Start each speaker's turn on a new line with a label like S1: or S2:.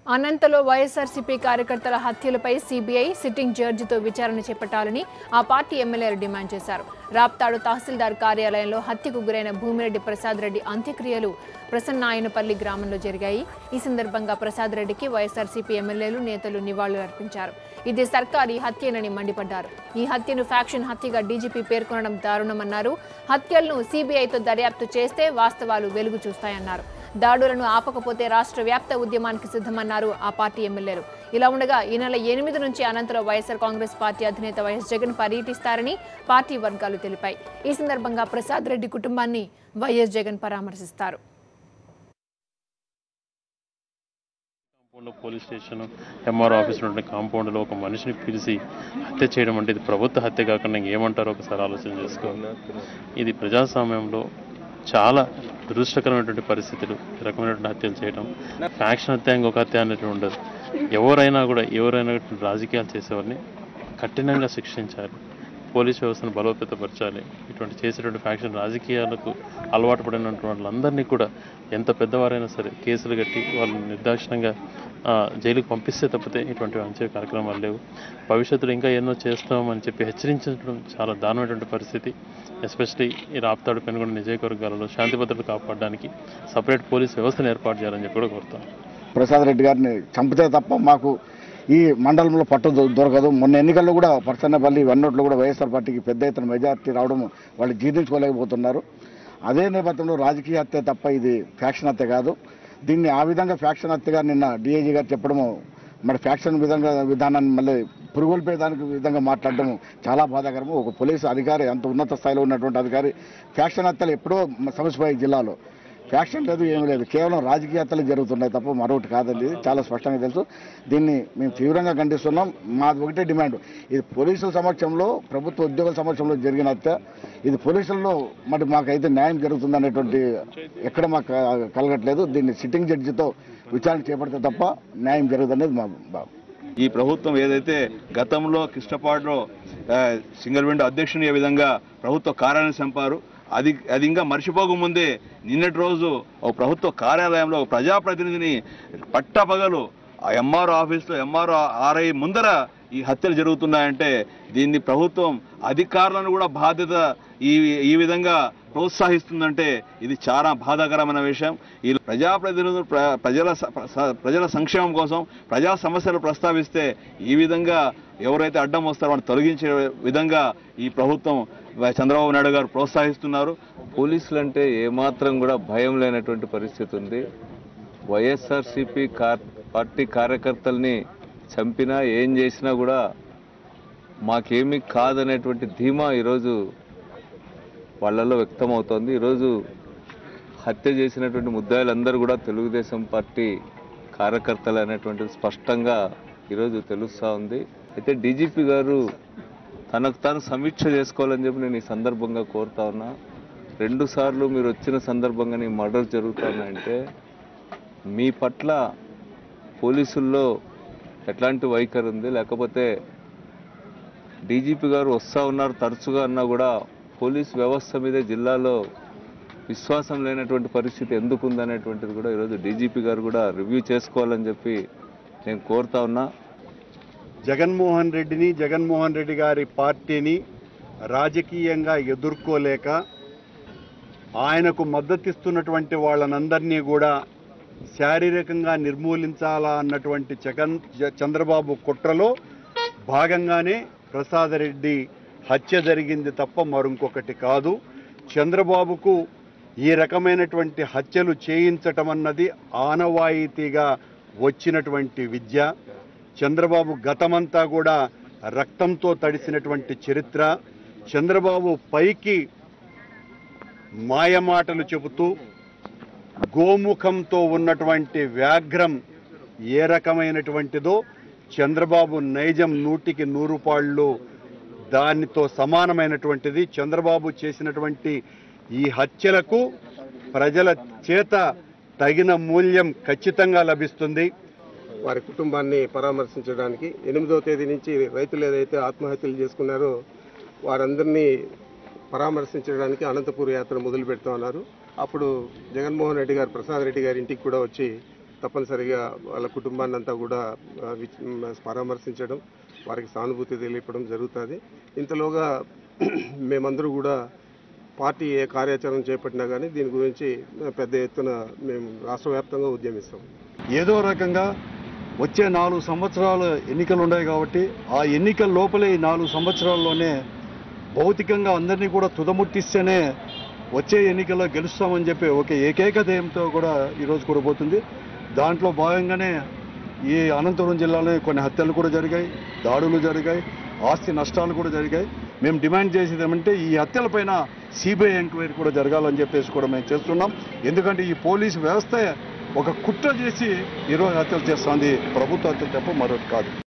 S1: అనంతలో వైఎస్ఆర్సీపీ కార్యకర్తల హత్యలపై CBI sitting జడ్జితో విచారణ చేపట్టాలని ఆ పార్టీ ఎమ్మెల్యేలు డిమాండ్ చేశారు రాప్తాడు తహసీల్దార్ కార్యాలయంలో హత్యకు గురైన భూమిరెడ్డి ప్రసాద్ రెడ్డి అంత్యక్రియలు ప్రసన్నాయనపల్లి గ్రామంలో జరిగాయి ఈ సందర్భంగా ప్రసాద్ రెడ్డికి వైఎస్ఆర్సీపీ ఎమ్మెల్యేలు నేతలు నివాళులు అర్పించారు ఇది సర్కారీ హత్యేనని మండిపడ్డారు ఈ హత్యను ఫ్యాక్షన్ హత్యగా డీజీపీ పేర్కొనడం దారుణమన్నారు హత్యలను సీబీఐతో దర్యాప్తు చేస్తే వాస్తవాలు వెలుగు చూస్తాయన్నారు దాడులను ఆపకపోతే రాష్ట్ర వ్యాప్త ఉద్యమానికి సిద్ధమన్నారు ఆ పార్టీ ఎమ్మెల్యేలు ఇలా ఉండగా ఈ నెల ఎనిమిది నుంచి అనంతరం వైఎస్ఆర్ కాంగ్రెస్ పార్టీ అధినేత వైఎస్ జగన్ పర్యటిస్తారని పార్టీ వర్గాలు తెలిపాయి ఈ సందర్భంగా ప్రసాద్ రెడ్డి కుటుంబాన్ని వైఎస్ జగన్ పరామర్శిస్తారు
S2: compound police station MRO office ఉండే కాంపౌండ్లో ఒక మనిషిని పిలిచి హత్య చేయడం అంటే ఇది ప్రభుత్వ హత్య కాకుండా ఇంకేమంటారో ఒకసారి ఆలోచన చేసుకోవాలి ఇది ప్రజాస్వామ్యంలో చాలా దురదృష్టకరమైనటువంటి పరిస్థితులు ఈ రకమైనటువంటి హత్యలు చేయడం ఫ్యాక్షన్ హత్య ఇంకొక హత్య అనేది ఉండదు ఎవరైనా కూడా ఎవరైనా రాజకీయాలు చేసేవారిని కఠినంగా శిక్షించాలి పోలీస్ వ్యవస్థను బలోపేతపరచాలి ఇటువంటి చేసేటువంటి ఫ్యాక్షన్ రాజకీయాలకు అలవాటు పడినటువంటి వాళ్ళందరినీ కూడా ఎంత పెద్దవారైనా సరే కేసులు కట్టి వాళ్ళని నిర్దాక్షిణంగా ఆ, జైలుకు పంపిస్తే తప్పితే ఇటువంటి మంచి కార్యక్రమాలు లేవు భవిష్యత్తులో ఇంకా ఎన్నో చేస్తామని చెప్పి హెచ్చరించడం చాలా దారుణమైనటువంటి పరిస్థితి ఎస్పెషలీ ఈ రాప్తాడు పెనుగొండ నియోజకవర్గాలలో శాంతి భద్రతలు కాపాడడానికి సపరేట్ పోలీస్ వ్యవస్థను ఏర్పాటు చేయాలని చెప్పి కూడా కోరుతాం
S3: ప్రసాద్ రెడ్డి గారిని చంపితే తప్ప మాకు ఈ మండలంలో పట్టు దొ- దొరకదు మొన్న ఎన్నికల్లో కూడా పర్సన్నపల్లి వన్నోట్లో కూడా వైఎస్ఆర్ పార్టీకి పెద్ద ఎత్తున మెజార్టీ రావడం వాళ్ళు జీర్ణించుకోలేకపోతున్నారు అదే నేపథ్యంలో రాజకీయ హత్య తప్ప ఇది ఫ్యాక్షన్ హత్య కాదు దీన్ని ఆ విధంగా ఫ్యాక్షన్ హత్యగా నిన్న డిఐజీ గారు చెప్పడము మరి ఫ్యాక్షన్ విధంగా విధానాన్ని మళ్ళీ పురుగొల్పేదానికి విధంగా మాట్లాడడం చాలా బాధాకరము ఒక పోలీసు అధికారి అంత ఉన్నత స్థాయిలో ఉన్నటువంటి అధికారి ఫ్యాక్షన్ హత్యలు ఎప్పుడో సమస్యపోయాయి జిల్లాలో ఫ్యాక్షన్ లేదు ఏమీ లేదు కేవలం రాజకీయ హత్యలు జరుగుతున్నాయి తప్ప మరొకటి కాదండి ఇది చాలా స్పష్టంగా తెలుసు దీన్ని మేము తీవ్రంగా ఖండిస్తున్నాం మాది ఒకటే డిమాండ్ ఇది పోలీసుల సమక్షంలో ప్రభుత్వ ఉద్యోగుల సమక్షంలో జరిగిన హత్య ఇది పోలీసుల్లో మరి మాకైతే న్యాయం జరుగుతుందనేటువంటి ఎక్కడ మాకు క- కలగట్లేదు దీన్ని సిట్టింగ్ జడ్జితో విచారణ చేపడితే తప్ప న్యాయం జరగదనేది మా భావం
S4: ఈ ప్రభుత్వం ఏదైతే గతంలో కృష్ణపాడులో ఆ, సింగిల్ విండో అధ్యక్షుని ఏ విధంగా ప్రభుత్వ కార్యాలయం చంపారు అది అది ఇంకా మర్చిపోకముందే నిన్నటి రోజు ఒక ప్రభుత్వ కార్యాలయంలో ఒక ప్రజాప్రతినిధిని పట్టపగలు ఆ ఎంఆర్ఓ ఆఫీస్లో ఎంఆర్ఓ ఆర్ఐ ముందర ఈ హత్యలు జరుగుతున్నాయంటే దీన్ని ప్రభుత్వం అధికారులను కూడా బాధ్యత ఈ ఈ విధంగా ప్రోత్సహిస్తుందంటే ఇది చాలా బాధాకరమైన విషయం ఈ ప్రజాప్రతినిధులు ప్ర- ప్రజల స- స- ప్రజల సంక్షేమం కోసం ప్రజా సమస్యలు ప్రస్తావిస్తే ఈ విధంగా ఎవరైతే అడ్డం వస్తారో వాటిని తొలగించే విధంగా ఈ ప్రభుత్వం చంద్రబాబు నాయుడు గారు ప్రోత్సహిస్తున్నారు
S5: పోలీసులు అంటే ఏమాత్రం కూడా భయం లేనటువంటి పరిస్థితి ఉంది వైఎస్ఆర్సీపీ కార్ పార్టీ కార్యకర్తల్ని చంపినా ఏం చేసినా కూడా మాకేమీ కాదనేటువంటి ధీమా ఈరోజు వాళ్ళల్లో వ్యక్తమవుతోంది ఈరోజు హత్య చేసినటువంటి ముద్దాయిలందరూ కూడా తెలుగుదేశం పార్టీ కార్యకర్తలు అనేటువంటిది స్పష్టంగా ఈరోజు తెలుస్తూ ఉంది అయితే డీజీపీ గారు తనకు తాను సమీక్ష చేసుకోవాలని చెప్పి నేను ఈ సందర్భంగా కోరుతా ఉన్నా రెండు సార్లు మీరు వచ్చిన సందర్భంగానే మర్డర్ జరుగుతున్నాయంటే మీ పట్ల పోలీసుల్లో ఎట్లాంటి వైఖరి ఉంది లేకపోతే డీజీపీ గారు వస్తూ ఉన్నారు తరచుగా అన్నా కూడా పోలీస్ వ్యవస్థ మీద జిల్లాలో విశ్వాసం లేనటువంటి పరిస్థితి ఎందుకు ఉందనేటువంటిది కూడా ఈరోజు డీజీపీ గారు కూడా రివ్యూ చేసుకోవాలని చెప్పి నేను కోరుతా ఉన్నా
S6: జగన్మోహన్ రెడ్డిని జగన్మోహన్ రెడ్డి గారి పార్టీని రాజకీయంగా ఎదుర్కోలేక ఆయనకు మద్దతిస్తున్నటువంటి వాళ్ళనందరినీ కూడా శారీరకంగా నిర్మూలించాలా అన్నటువంటి జగన్ జ- చంద్రబాబు కుట్రలో భాగంగానే ప్రసాదరెడ్డి హత్య జరిగింది తప్ప మరొకటి కాదు చంద్రబాబుకు ఈ రకమైనటువంటి హత్యలు చేయించటం అన్నది ఆనవాయితీగా వచ్చినటువంటి విద్య చంద్రబాబు గతమంతా కూడా రక్తంతో తడిసినటువంటి చరిత్ర చంద్రబాబు పైకి మాయమాటలు చెబుతూ గోముఖంతో ఉన్నటువంటి వ్యాఘ్రం ఏ రకమైనటువంటిదో చంద్రబాబు నైజం నూటికి నూరు పాళ్ళు దానితో సమానమైనటువంటిది చంద్రబాబు చేసినటువంటి ఈ హత్యలకు ప్రజల చేత తగిన మూల్యం ఖచ్చితంగా లభిస్తుంది
S7: వారి కుటుంబాన్ని పరామర్శించడానికి ఎనిమిదవ తేదీ నుంచి రైతులు ఏదైతే ఆత్మహత్యలు చేసుకున్నారో వారందరినీ పరామర్శించడానికి అనంతపూర్ యాత్ర మొదలు పెడతా ఉన్నారు అప్పుడు జగన్మోహన్ రెడ్డి గారు ప్రసాద్ రెడ్డి గారి ఇంటికి కూడా వచ్చి తప్పనిసరిగా వాళ్ళ కుటుంబాన్ని అంతా కూడా ఆ, విచ్- మ్, పరామర్శించడం వారికి సానుభూతి తెలియపడం జరుగుతుంది ఇంతలోగా మేమందరూ కూడా పార్టీ ఏ కార్యాచరణ చేపట్టినా కానీ దీని గురించి పెద్ద ఎత్తున మేము రాష్ట్ర వ్యాప్తంగా ఉద్యమిస్తాం
S6: ఏదో రకంగా వచ్చే నాలుగు సంవత్సరాలు ఎన్నికలు ఉన్నాయి కాబట్టి ఆ ఎన్నికల లోపలే ఈ నాలుగు సంవత్సరాల్లోనే భౌతికంగా అందరినీ కూడా తుదముట్టిస్తేనే వచ్చే ఎన్నికల్లో గెలుస్తామని చెప్పి ఒక ఏకైక ధ్యేయంతో కూడా ఈరోజు కూడబోతుంది దాంట్లో భాగంగానే ఈ అనంతపురం జిల్లాలో కొన్ని హత్యలు కూడా జరిగాయి దాడులు జరిగాయి ఆస్తి నష్టాలు కూడా జరిగాయి మేము డిమాండ్ చేసేది ఏమంటే ఈ హత్యలపైన సిబిఐ ఎంక్వైరీ కూడా జరగాలని చెప్పేసి కూడా మేము చేస్తున్నాం ఎందుకంటే ఈ పోలీసు వ్యవస్థ ఒక కుట్ర చేసి ఈరోజు హత్యలు చేస్తుంది ప్రభుత్వ హత్యలు తప్ప మరొకటి కాదు